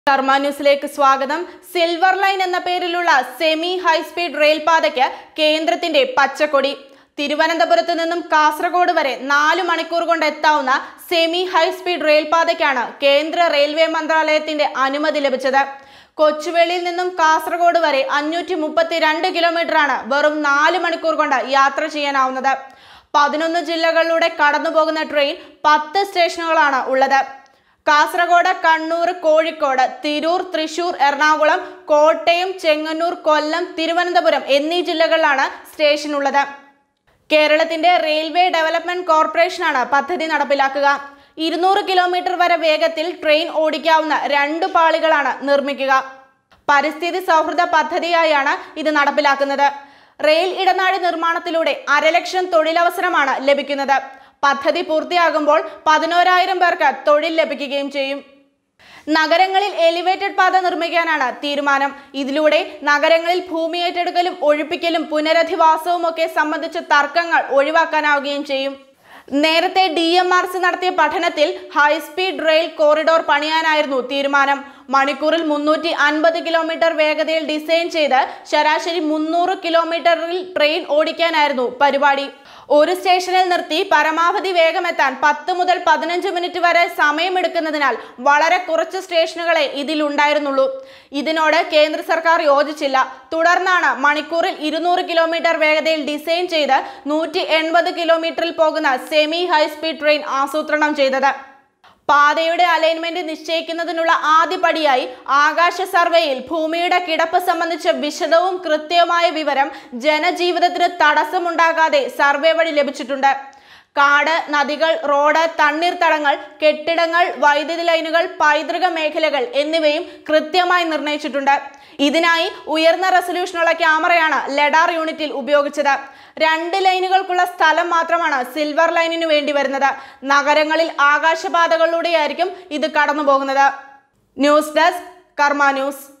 കർമ്മ ന്യൂസിലേക്ക് സ്വാഗതം സിൽവർ ലൈൻ എന്ന പേരിലുള്ള സെമി ഹൈസ്പീഡ് റെയിൽപാതയ്ക്ക് കേന്ദ്രത്തിന്റെ പച്ചക്കൊടി തിരുവനന്തപുരത്ത് നിന്നും കാസർഗോഡ് വരെ നാല് മണിക്കൂർ കൊണ്ട് എത്താവുന്ന സെമി ഹൈസ്പീഡ് റെയിൽപാതയ്ക്കാണ് കേന്ദ്ര റെയിൽവേ മന്ത്രാലയത്തിന്റെ അനുമതി ലഭിച്ചത് കൊച്ചുവേളിയിൽ നിന്നും കാസർഗോഡ് വരെ അഞ്ഞൂറ്റി മുപ്പത്തിരണ്ട് കിലോമീറ്ററാണ് വെറും നാല് മണിക്കൂർ കൊണ്ട് യാത്ര ചെയ്യാനാവുന്നത് പതിനൊന്ന് ജില്ലകളിലൂടെ കടന്നുപോകുന്ന ട്രെയിൻ പത്ത് സ്റ്റേഷനുകളാണ് ഉള്ളത് കാസർഗോഡ് കണ്ണൂർ കോഴിക്കോട് തിരൂർ തൃശൂർ എറണാകുളം കോട്ടയം ചെങ്ങന്നൂർ കൊല്ലം തിരുവനന്തപുരം എന്നീ ജില്ലകളിലാണ് സ്റ്റേഷൻ ഉള്ളത് കേരളത്തിന്റെ റെയിൽവേ ഡെവലപ്മെന്റ് കോർപ്പറേഷനാണ് പദ്ധതി നടപ്പിലാക്കുക ഇരുന്നൂറ് കിലോമീറ്റർ വരെ വേഗത്തിൽ ട്രെയിൻ ഓടിക്കാവുന്ന രണ്ട് പാളികളാണ് നിർമ്മിക്കുക പരിസ്ഥിതി സൗഹൃദ പദ്ധതിയായാണ് ഇത് നടപ്പിലാക്കുന്നത് റെയിൽ ഇടനാഴി നിർമ്മാണത്തിലൂടെ അരലക്ഷം തൊഴിലവസരമാണ് ലഭിക്കുന്നത് പദ്ധതി പൂർത്തിയാകുമ്പോൾ പതിനോരായിരം പേർക്ക് തൊഴിൽ ലഭിക്കുകയും ചെയ്യും നഗരങ്ങളിൽ എലിവേറ്റഡ് പാത നിർമ്മിക്കാനാണ് തീരുമാനം ഇതിലൂടെ നഗരങ്ങളിൽ ഭൂമി ഏറ്റെടുക്കലും ഒഴിപ്പിക്കലും പുനരധിവാസവും ഒക്കെ സംബന്ധിച്ച തർക്കങ്ങൾ ഒഴിവാക്കാനാവുകയും ചെയ്യും നേരത്തെ ഡി എം ആർ സി നടത്തിയ പഠനത്തിൽ ഹൈസ്പീഡ് റെയിൽ കോറിഡോർ പണിയാനായിരുന്നു തീരുമാനം മണിക്കൂറിൽ മുന്നൂറ്റി അൻപത് കിലോമീറ്റർ വേഗതയിൽ ഡിസൈൻ ചെയ്ത് ശരാശരി മുന്നൂറ് കിലോമീറ്ററിൽ ട്രെയിൻ ഓടിക്കാനായിരുന്നു പരിപാടി ഒരു സ്റ്റേഷനിൽ നിർത്തി പരമാവധി വേഗമെത്താൻ പത്ത് മുതൽ പതിനഞ്ച് മിനിറ്റ് വരെ സമയമെടുക്കുന്നതിനാൽ വളരെ കുറച്ച് സ്റ്റേഷനുകളെ ഇതിലുണ്ടായിരുന്നുള്ളൂ ഇതിനോട് കേന്ദ്ര സർക്കാർ യോജിച്ചില്ല തുടർന്നാണ് മണിക്കൂറിൽ ഇരുന്നൂറ് കിലോമീറ്റർ വേഗതയിൽ ഡിസൈൻ ചെയ്ത് നൂറ്റി എൺപത് കിലോമീറ്ററിൽ പോകുന്ന സെമി ഹൈസ്പീഡ് ട്രെയിൻ ആസൂത്രണം ചെയ്തത് പാതയുടെ അലൈൻമെന്റ് നിശ്ചയിക്കുന്നതിനുള്ള ആദ്യപടിയായി ആകാശ സർവേയിൽ ഭൂമിയുടെ കിടപ്പ് സംബന്ധിച്ച വിശദവും കൃത്യവുമായ വിവരം ജനജീവിതത്തിന് തടസ്സമുണ്ടാകാതെ സർവേ വഴി ലഭിച്ചിട്ടുണ്ട് കാട് നദികൾ റോഡ് തണ്ണീർത്തടങ്ങൾ കെട്ടിടങ്ങൾ വൈദ്യുതി ലൈനുകൾ പൈതൃക മേഖലകൾ എന്നിവയും കൃത്യമായി നിർണയിച്ചിട്ടുണ്ട് ഇതിനായി ഉയർന്ന റെസൊല്യൂഷനുള്ള ക്യാമറയാണ് ലെഡാർ യൂണിറ്റിൽ ഉപയോഗിച്ചത് രണ്ട് ലൈനുകൾക്കുള്ള സ്ഥലം മാത്രമാണ് സിൽവർ ലൈനിനു വേണ്ടി വരുന്നത് നഗരങ്ങളിൽ ആകാശപാതകളിലൂടെയായിരിക്കും ഇത് കടന്നു പോകുന്നത് ന്യൂസ് ഡെസ്ക് കർമ്മ ന്യൂസ്